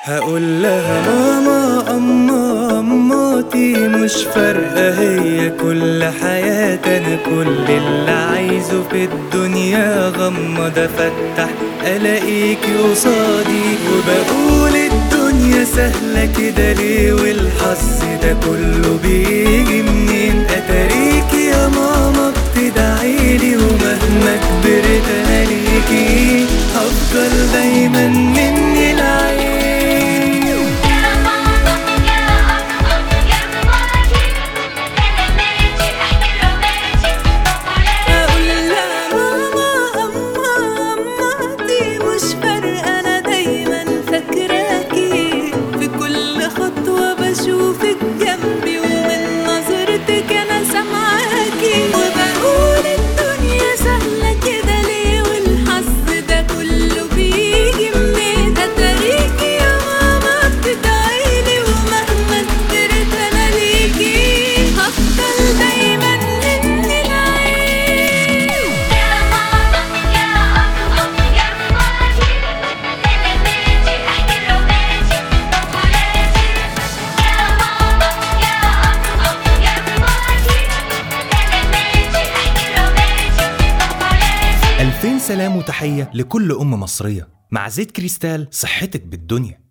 هقول لها ماما أما أماتي مش فارقة هي كل حياتي أنا كل اللي عايزه في الدنيا غمض أفتح ألاقيكي قصادي وبقول الدنيا سهلة كده ليه والحظ ده كله بيجي منين أتاريكي يا ماما بتدعيلي ومهما كبرت أنا ليكي هفضل دايما مني العين يا ماما يا أمه يا أماتي أنا ماشي أحكي روماتي أقول لها ماما أما أماتي مش فارقة أنا دايما فاكراكي في كل خطوة بشوفك جنبي ومن نظرتك أنا سامعاكي وبقول الدنيا سهلة كده ليه والحظ ده كله بيجي منين أتاريكي يا ماما بتدعيلي ومهما كبرت أنا ليكي هفضل دايما مني العين يا ماما يا أمه يا أماتي أنا ماشي أحكي روماتي يا ماما يا أمه يا أماتي أنا ماشي أحكي روماتي ألفين سلام وتحية لكل أم مصرية مع زيت كريستال صحتك بالدنيا